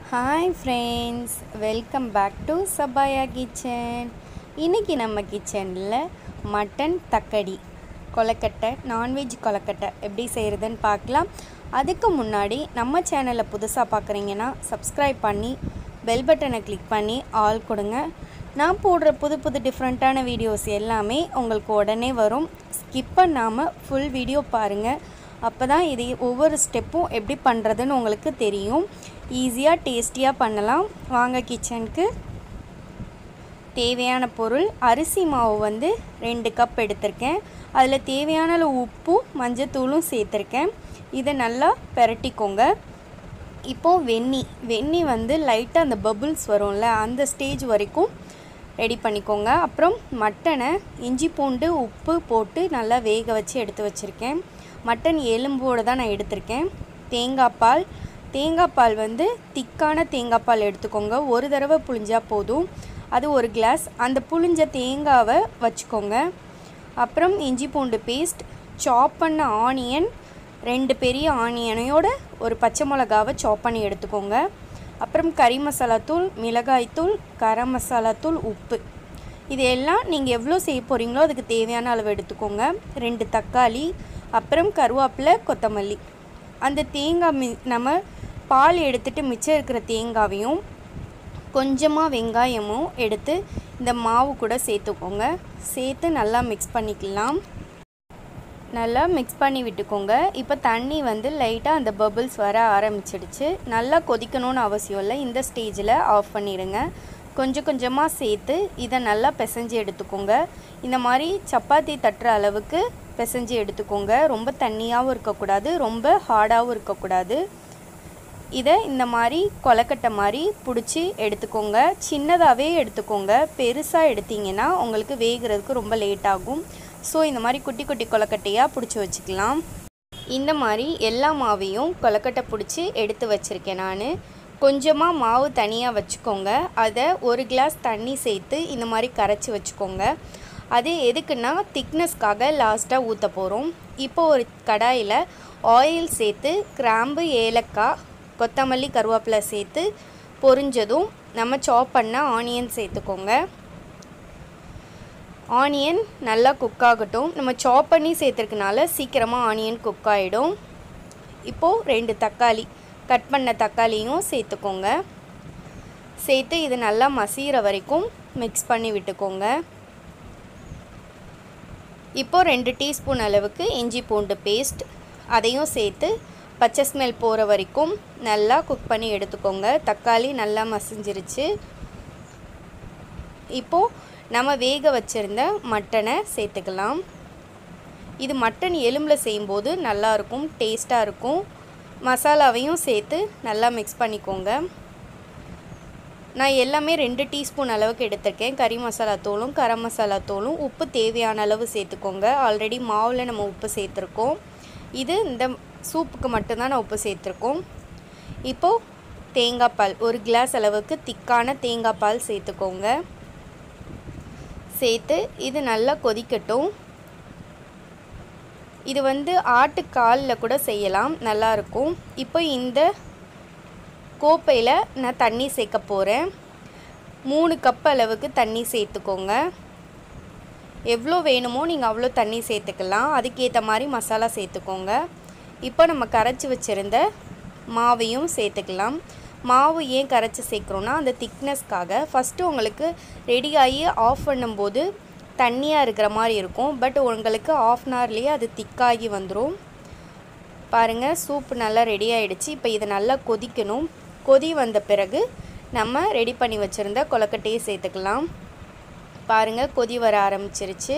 hi friends welcome back to Sabaya kitchen இன்றைக்கி நம்ம கிச்சனில் மட்டன் தக்கடி கொலக்கட்டை நான்வெஜ் கொலக்கட்டை எப்படி செய்கிறதுன்னு பார்க்கலாம் அதுக்கு முன்னாடி நம்ம சேனலை புதுசாக பார்க்குறீங்கன்னா சப்ஸ்கிரைப் பண்ணி பெல் பட்டனை கிளிக் பண்ணி ஆல் கொடுங்க நான் போடுற புது புது டிஃப்ரெண்ட்டான வீடியோஸ் எல்லாமே உங்களுக்கு உடனே வரும் ஸ்கிப் பண்ணாமல் ஃபுல் வீடியோ பாருங்கள் அப்போ தான் இது ஒவ்வொரு ஸ்டெப்பும் எப்படி பண்ணுறதுன்னு உங்களுக்கு தெரியும் ஈஸியாக டேஸ்டியாக பண்ணலாம் வாங்க கிச்சனுக்கு தேவையான பொருள் அரிசி மாவு வந்து ரெண்டு கப் எடுத்திருக்கேன் அதில் தேவையான அளவு உப்பும் மஞ்சத்தூளும் சேர்த்துருக்கேன் இதை நல்லா பெரட்டிக்கோங்க இப்போது வெந்நி வெந்நி வந்து லைட்டாக அந்த பபுள்ஸ் வரும்ல அந்த ஸ்டேஜ் வரைக்கும் ரெடி பண்ணிக்கோங்க அப்புறம் மட்டனை இஞ்சி பூண்டு உப்பு போட்டு நல்லா வேக வச்சு எடுத்து வச்சுருக்கேன் மட்டன் எலும்போடு தான் நான் எடுத்திருக்கேன் தேங்காய் பால் தேங்காய் பால் வந்து திக்கான தேங்காய் பால் எடுத்துக்கோங்க ஒரு தடவை புழிஞ்சா போதும் அது ஒரு கிளாஸ் அந்த புழிஞ்ச தேங்காவை வச்சுக்கோங்க அப்புறம் இஞ்சி பூண்டு பேஸ்ட் சாப் பண்ண ஆனியன் ரெண்டு பெரிய ஆனியனையோட ஒரு பச்சை மிளகாவை சாப் பண்ணி எடுத்துக்கோங்க அப்புறம் கறி மசாலா தூள் மிளகாய்த்தூள் கரம் மசாலா தூள் உப்பு இது எல்லாம் நீங்கள் எவ்வளோ செய்ய போகிறீங்களோ அதுக்கு தேவையான அளவு எடுத்துக்கோங்க ரெண்டு தக்காளி அப்புறம் கருவேப்பிலை கொத்தமல்லி அந்த தேங்காய் மி நம்ம பால் எடுத்துகிட்டு மிச்சம் இருக்கிற தேங்காவையும் கொஞ்சமாக வெங்காயமும் எடுத்து இந்த மாவு கூட சேர்த்துக்கோங்க சேர்த்து நல்லா மிக்ஸ் பண்ணிக்கலாம் நல்லா மிக்ஸ் பண்ணி விட்டுக்கோங்க இப்போ தண்ணி வந்து லைட்டாக அந்த பபிள்ஸ் வர ஆரம்பிச்சிடுச்சு நல்லா கொதிக்கணும்னு அவசியம் இல்லை இந்த ஸ்டேஜில் ஆஃப் பண்ணிடுங்க கொஞ்சம் கொஞ்சமாக சேர்த்து இதை நல்லா பிசைஞ்சு எடுத்துக்கோங்க இந்த மாதிரி சப்பாத்தி தட்டுற அளவுக்கு பிசைஞ்சு எடுத்துக்கோங்க ரொம்ப தண்ணியாகவும் இருக்கக்கூடாது ரொம்ப ஹார்டாகவும் இருக்கக்கூடாது இதை இந்த மாதிரி கொலக்கட்டை மாதிரி பிடிச்சி எடுத்துக்கோங்க சின்னதாகவே எடுத்துக்கோங்க பெருசாக எடுத்திங்கன்னா உங்களுக்கு வேகிறதுக்கு ரொம்ப லேட் ஆகும் ஸோ இந்த மாதிரி குட்டி குட்டி கொலக்கட்டையாக பிடிச்சி வச்சுக்கலாம் இந்த மாதிரி எல்லா மாவையும் கொலக்கட்டை பிடிச்சி எடுத்து வச்சுருக்கேன் நான் கொஞ்சமாக மாவு தனியாக வச்சுக்கோங்க அதை ஒரு கிளாஸ் தண்ணி சேர்த்து இந்த மாதிரி கரைச்சி வச்சுக்கோங்க அது எதுக்குன்னா திக்னஸ்க்காக லாஸ்ட்டாக ஊற்ற போகிறோம் இப்போ ஒரு கடாயில் ஆயில் சேர்த்து கிராம்பு ஏலக்காய் கொத்தமல்லி கருவேப்பிலை சேர்த்து பொரிஞ்சதும் நம்ம சாப் பண்ண ஆனியன் சேர்த்துக்கோங்க ஆனியன் நல்லா குக் ஆகட்டும் நம்ம சாப் பண்ணி சேர்த்துருக்கனால சீக்கிரமாக ஆனியன் குக் ஆகிடும் இப்போது ரெண்டு தக்காளி கட் பண்ண தக்காளியும் சேர்த்துக்கோங்க சேர்த்து இது நல்லா மசிகிற வரைக்கும் மிக்ஸ் பண்ணி விட்டுக்கோங்க இப்போது ரெண்டு டீஸ்பூன் அளவுக்கு இஞ்சி பூண்டு பேஸ்ட் அதையும் சேர்த்து பச்சை ஸ்மெல் போகிற வரைக்கும் நல்லா குக் பண்ணி எடுத்துக்கோங்க தக்காளி நல்லா மசிஞ்சிருச்சு இப்போது நம்ம வேக வச்சுருந்த மட்டனை சேர்த்துக்கலாம் இது மட்டன் எலும்பில் செய்யும்போது நல்லாயிருக்கும் டேஸ்ட்டாக இருக்கும் மசாலாவையும் சேர்த்து நல்லா மிக்ஸ் பண்ணிக்கோங்க நான் எல்லாமே ரெண்டு டீஸ்பூன் அளவுக்கு எடுத்திருக்கேன் கறி மசாலா தூளும் கரம் மசாலா தூளும் உப்பு தேவையான அளவு சேர்த்துக்கோங்க ஆல்ரெடி மாவில் நம்ம உப்பு சேர்த்துருக்கோம் இது இந்த சூப்புக்கு மட்டும்தான் நான் உப்பு சேர்த்துருக்கோம் இப்போது தேங்காய் பால் ஒரு கிளாஸ் அளவுக்கு திக்கான தேங்காய் பால் சேர்த்துக்கோங்க சேர்த்து இது நல்லா கொதிக்கட்டும் இது வந்து ஆட்டுக்காலில் கூட செய்யலாம் நல்லாயிருக்கும் இப்போ இந்த கோப்பையில் நான் தண்ணி சேர்க்க போகிறேன் மூணு கப் அளவுக்கு தண்ணி சேர்த்துக்கோங்க எவ்வளோ வேணுமோ நீங்கள் அவ்வளோ தண்ணி சேர்த்துக்கலாம் அதுக்கேற்ற மாதிரி மசாலா சேர்த்துக்கோங்க இப்போ நம்ம கரைச்சி வச்சுருந்த மாவையும் சேர்த்துக்கலாம் மாவு ஏன் கரைச்சி சேர்க்குறோன்னா அந்த திக்னஸ்க்காக ஃபஸ்ட்டு உங்களுக்கு ரெடி ஆகி ஆஃப் பண்ணும்போது தண்ணியாக இருக்கிற மாதிரி இருக்கும் பட் உங்களுக்கு ஆஃப் அன் ஹவர்லேயே அது திக்காகி வந்துடும் பாருங்கள் சூப் நல்லா ரெடி ஆகிடுச்சு இப்போ இதை நல்லா கொதிக்கணும் கொதி வந்த பிறகு நம்ம ரெடி பண்ணி வச்சுருந்த கொலக்கட்டையை சேர்த்துக்கலாம் பாருங்கள் கொதி வர ஆரம்பிச்சிருச்சு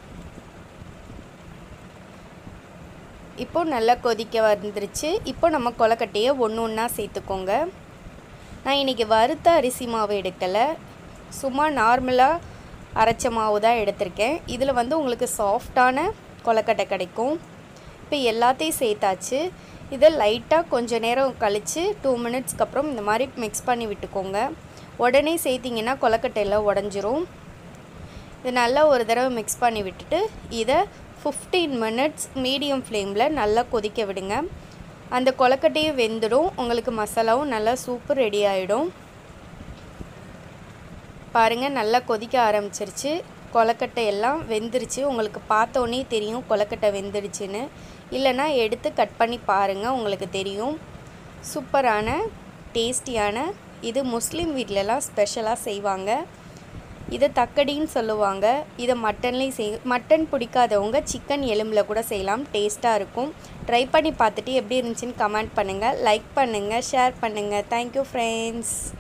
இப்போ நல்லா கொதிக்க வந்துருச்சு இப்போ நம்ம கொலக்கட்டையை ஒன்று ஒன்றா சேர்த்துக்கோங்க நான் இன்றைக்கி வறுத்த அரிசி மாவு எடுக்கலை சும்மா நார்மலாக அரைச்ச மாவு தான் எடுத்திருக்கேன் இதில் வந்து உங்களுக்கு சாஃப்டான கொலக்கட்டை கிடைக்கும் இப்போ எல்லாத்தையும் சேர்த்தாச்சு இதை லைட்டாக கொஞ்சம் நேரம் கழித்து டூ மினிட்ஸ்க்கு அப்புறம் இந்த மாதிரி மிக்ஸ் பண்ணி விட்டுக்கோங்க உடனே சேர்த்திங்கன்னா கொலக்கட்டையில் உடஞ்சிரும் இது நல்லா ஒரு தடவை மிக்ஸ் பண்ணி விட்டுட்டு இதை ஃபிஃப்டீன் மினிட்ஸ் மீடியம் ஃப்ளேமில் நல்லா கொதிக்க விடுங்க அந்த கொலக்கட்டையும் வெந்துடும் உங்களுக்கு மசாலாவும் நல்லா சூப்பு ரெடி ஆகிடும் பாருங்கள் நல்லா கொதிக்க ஆரம்பிச்சிருச்சு கொலக்கட்டை எல்லாம் வெந்துருச்சு உங்களுக்கு பார்த்தோன்னே தெரியும் கொலக்கட்டை வெந்துடுச்சுன்னு இல்லைனா எடுத்து கட் பண்ணி பாருங்கள் உங்களுக்கு தெரியும் சூப்பரான டேஸ்டியான இது முஸ்லீம் வீட்டிலலாம் ஸ்பெஷலாக செய்வாங்க இதை தக்கடின்னு சொல்லுவாங்க இதை மட்டன்லேயும் செய் மட்டன் பிடிக்காதவங்க சிக்கன் எலும்பில் கூட செய்யலாம் டேஸ்ட்டாக இருக்கும் ட்ரை பண்ணி பார்த்துட்டு எப்படி இருந்துச்சுன்னு கமெண்ட் பண்ணுங்கள் லைக் பண்ணுங்கள் ஷேர் பண்ணுங்கள் தேங்க்யூ ஃப்ரெண்ட்ஸ்